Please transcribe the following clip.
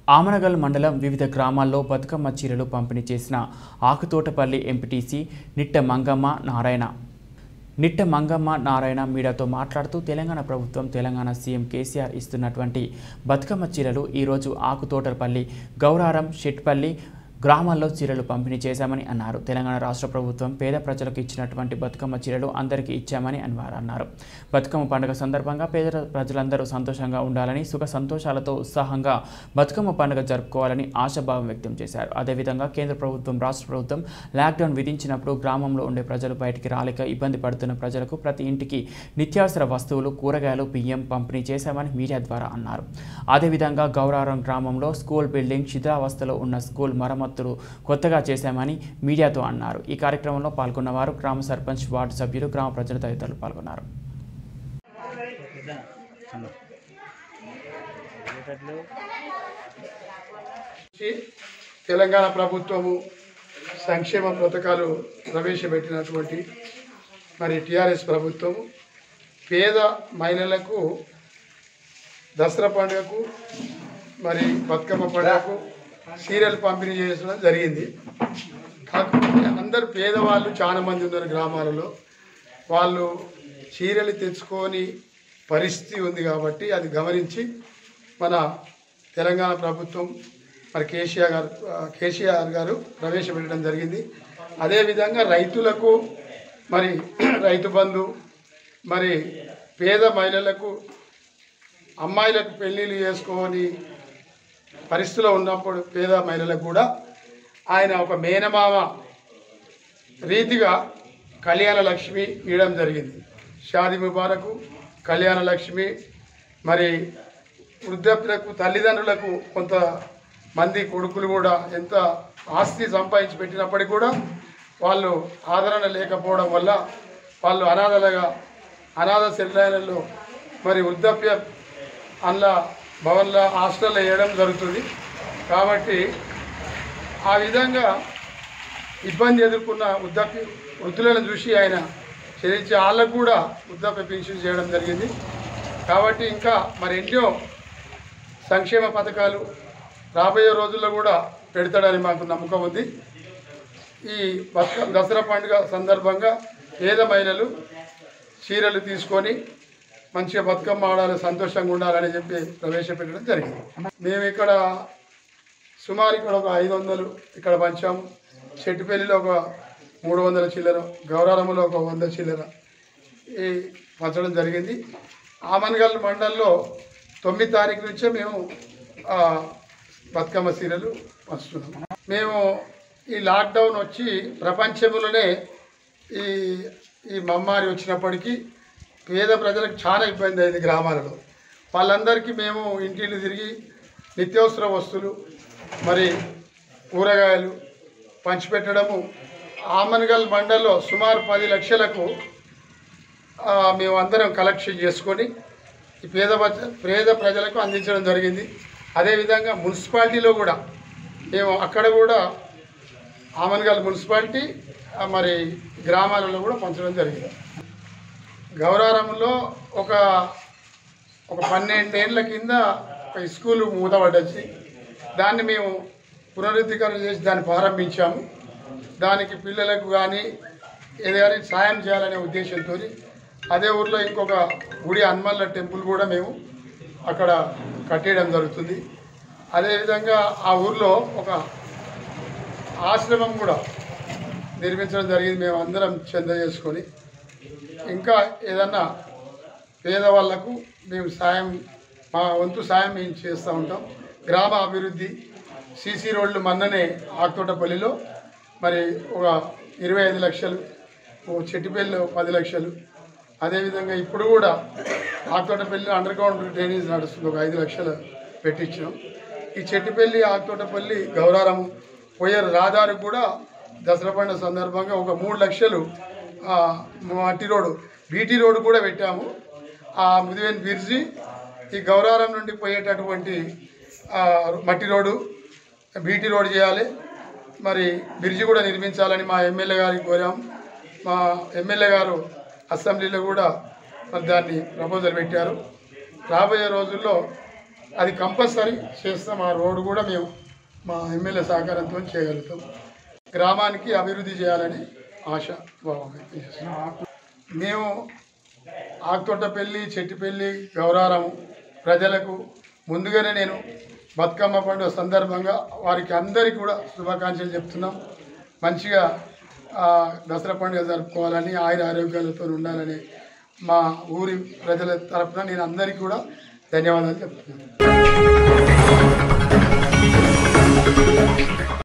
ఆమనగల్ మండలం వివిధ గ్రామాల్లో బతుకమ్మ చీరలు పంపిణీ చేసిన ఆకుతోటపల్లి ఎంపీటీసీ నిట్ట మంగమ్మ నారాయణ నిట్ట మంగమ్మ నారాయణ మీడియాతో మాట్లాడుతూ తెలంగాణ ప్రభుత్వం తెలంగాణ సీఎం కేసీఆర్ ఇస్తున్నటువంటి బతుకమ్మ చీరలు ఈరోజు ఆకుతోటపల్లి గౌరారం షెట్పల్లి గ్రామాల్లో చీరలు పంపిణీ చేశామని అన్నారు తెలంగాణ రాష్ట్ర ప్రభుత్వం పేద ప్రజలకు ఇచ్చినటువంటి బతుకమ్మ చీరలు అందరికీ ఇచ్చామని అని వారు అన్నారు బతుకమ్మ పండుగ సందర్భంగా పేద ప్రజలందరూ సంతోషంగా ఉండాలని సుఖ సంతోషాలతో ఉత్సాహంగా బతుకమ్మ పండుగ జరుపుకోవాలని ఆశాభావం వ్యక్తం చేశారు అదేవిధంగా కేంద్ర ప్రభుత్వం రాష్ట్ర ప్రభుత్వం లాక్డౌన్ విధించినప్పుడు గ్రామంలో ఉండే ప్రజలు బయటికి రాలేక ఇబ్బంది పడుతున్న ప్రజలకు ప్రతి ఇంటికి నిత్యావసర వస్తువులు కూరగాయలు బియ్యం పంపిణీ చేశామని మీడియా ద్వారా అన్నారు అదేవిధంగా గౌరారం గ్రామంలో స్కూల్ బిల్డింగ్ శిథిలావస్థలో ఉన్న స్కూల్ మరమ్మతులు కొత్తగా చేశామని మీడియాతో అన్నారు ఈ కార్యక్రమంలో పాల్గొన్నవారు గ్రామ సర్పంచ్ వార్డు సభ్యులు గ్రామ ప్రజలు తదితరులు పాల్గొన్నారు నుంచి తెలంగాణ ప్రభుత్వము సంక్షేమ పథకాలు ప్రవేశపెట్టినటువంటి మరి టిఆర్ఎస్ ప్రభుత్వము పేద మహిళలకు దసరా పండుగకు మరి బతుకమ్మ పండుగకు సీరియల్ పంపిణీ చేయడం జరిగింది కాకపోతే అందరు పేదవాళ్ళు చాలా మంది ఉన్నారు గ్రామాలలో వాళ్ళు చీరలు తెచ్చుకొని పరిస్థితి ఉంది కాబట్టి అది గమనించి మన తెలంగాణ ప్రభుత్వం మరి కేసీఆర్ గారు ఆ, కేసీఆర్ గారు ప్రవేశపెట్టడం జరిగింది అదేవిధంగా రైతులకు మరి రైతు బంధు మరి పేద మహిళలకు అమ్మాయిలకు పెళ్ళిళ్ళు చేసుకొని పరిస్థితిలో ఉన్నప్పుడు పేద మహిళలకు కూడా ఆయన ఒక మేనమామ రీతిగా కళ్యాణ లక్ష్మి ఇవ్వడం జరిగింది షాది ముబారకు కళ్యాణ లక్ష్మి మరి వృద్ధాప్యులకు తల్లిదండ్రులకు కొంత మంది కొడుకులు కూడా ఎంత ఆస్తి సంపాదించి పెట్టినప్పటికీ కూడా వాళ్ళు ఆదరణ లేకపోవడం వల్ల వాళ్ళు అనాథలుగా అనాథ శరీరాలలో మరి వృద్ధాప్య అందులో భవన్ల హాస్టల్లో వేయడం జరుగుతుంది కాబట్టి ఆ విధంగా ఇబ్బంది ఎదుర్కొన్న వృద్ధాప్య వృద్ధులను చూసి ఆయన చరించి వాళ్ళకు కూడా వృద్ధాప్య పెన్షన్ చేయడం జరిగింది కాబట్టి ఇంకా మరి ఎన్నో సంక్షేమ పథకాలు రాబోయే రోజుల్లో కూడా పెడతాడని మాకు నమ్మకం ఉంది ఈ బతుక దసరా పండుగ సందర్భంగా పేద మహిళలు చీరలు తీసుకొని మంచిగా బతుకమ్మ ఆడాలి సంతోషంగా ఉండాలని చెప్పి ప్రవేశపెట్టడం జరిగింది మేము ఇక్కడ సుమారు ఇక్కడ ఒక ఐదు వందలు ఇక్కడ పంచాము చెట్టుపల్లిలో ఒక మూడు వందల చిల్లర గౌరారంలో ఒక వంద చిల్లర ఈ పంచడం జరిగింది ఆమన్గల్ మండల్లో తొమ్మిది తారీఖు నుంచే మేము ఆ, బతుకమ్మ సీరలు పంచుతున్నాం మేము ఈ లాక్డౌన్ వచ్చి ప్రపంచంలోనే ఈ ఈ మమ్మారి వచ్చినప్పటికీ పేద ప్రజలకు చాలా ఇబ్బంది అయింది గ్రామాలలో వాళ్ళందరికీ మేము ఇంటిని తిరిగి నిత్యావసర వస్తువులు మరి కూరగాయలు పంచిపెట్టడము ఆమన్గల్ మండల్లో సుమారు పది లక్షలకు ఆ, మేము అందరం కలెక్షన్ చేసుకొని ఈ పేద ప్రజ- పేద ప్రజలకు అందించడం జరిగింది అదేవిధంగా మున్సిపాలిటీలో కూడా మేము అక్కడ కూడా ఆమన్గల్ మున్సిపాలిటీ ఆ, మరి గ్రామాలలో కూడా పంచడం జరిగింది గౌరారంలో ఒక ఒక పన్నెండేళ్ల కింద ఒక స్కూల్ మూతపడ్డది దాన్ని మేము పునరుద్ధీకరణ చేసి దాన్ని ప్రారంభించాము దానికి పిల్లలకు కానీ ఏదైనా సాయం చేయాలనే ఉద్దేశంతో అదే ఊర్లో ఇంకొక గుడి హనుమల్ల టెంపుల్ కూడా మేము అక్కడ కట్టేయడం జరుగుతుంది అదేవిధంగా ఆ ఊర్లో ఒక ఆశ్రమం కూడా నిర్మించడం జరిగింది మేము అందరం చెంద చేసుకొని ఇంకా ఏదన్నా పేదవాళ్లకు మేము సాయం మా వంతు సాయం మేము చేస్తూ ఉంటాం గ్రామ అభివృద్ధి సీసీ రోడ్లు మొన్ననే ఆకుతోటపల్లిలో మరి ఒక ఇరవై ఐదు లక్షలు ఓ చెట్టుపల్లిలో పది లక్షలు అదేవిధంగా ఇప్పుడు కూడా ఆకుతోటపల్లి అండర్ గ్రౌండ్ డ్రైనేజ్ నడుస్తుంది ఒక ఐదు లక్షలు పెట్టించాం ఈ చెట్టుపల్లి ఆకుతోటపల్లి గౌరారము పోయే రహదారికి కూడా దసరా పండుగ సందర్భంగా ఒక మూడు లక్షలు ఆ, మట్టి రోడ్డు బీటీ రోడ్డు కూడా పెట్టాము ఆ ముదివేని బిర్జి ఈ గౌరారం నుండి పోయేటటువంటి ఆ, మట్టి రోడ్డు బీటీ రోడ్ చేయాలి మరి బ్రిడ్జి కూడా నిర్మించాలని మా ఎమ్మెల్యే గారికి కోరాం మా ఎమ్మెల్యే గారు అసెంబ్లీలో కూడా మరి దాన్ని ప్రపోజల్ పెట్టారు రాబోయే రోజుల్లో అది కంపల్సరీ చేస్తాం ఆ రోడ్డు కూడా మేము మా ఎమ్మెల్యే సహకారంతో చేయగలుగుతాం గ్రామానికి అభివృద్ధి చేయాలని ఆశ భావం వ్యక్తం చేస్తున్నాం. మేము ఆకుతోటపల్లి చెట్టిపల్లి గౌరారం ప్రజలకు ముందుగానే నేను బతుకమ్మ పండుగ సందర్భంగా వారికి అందరికీ కూడా శుభాకాంక్షలు చెప్తున్నాం మంచిగా ఆ, దసరా పండుగ జరుపుకోవాలని ఆయుర ఆరోగ్యాలతో ఉండాలని మా ఊరి ప్రజల తరపున నేను అందరికీ కూడా ధన్యవాదాలు చెప్తున్నాను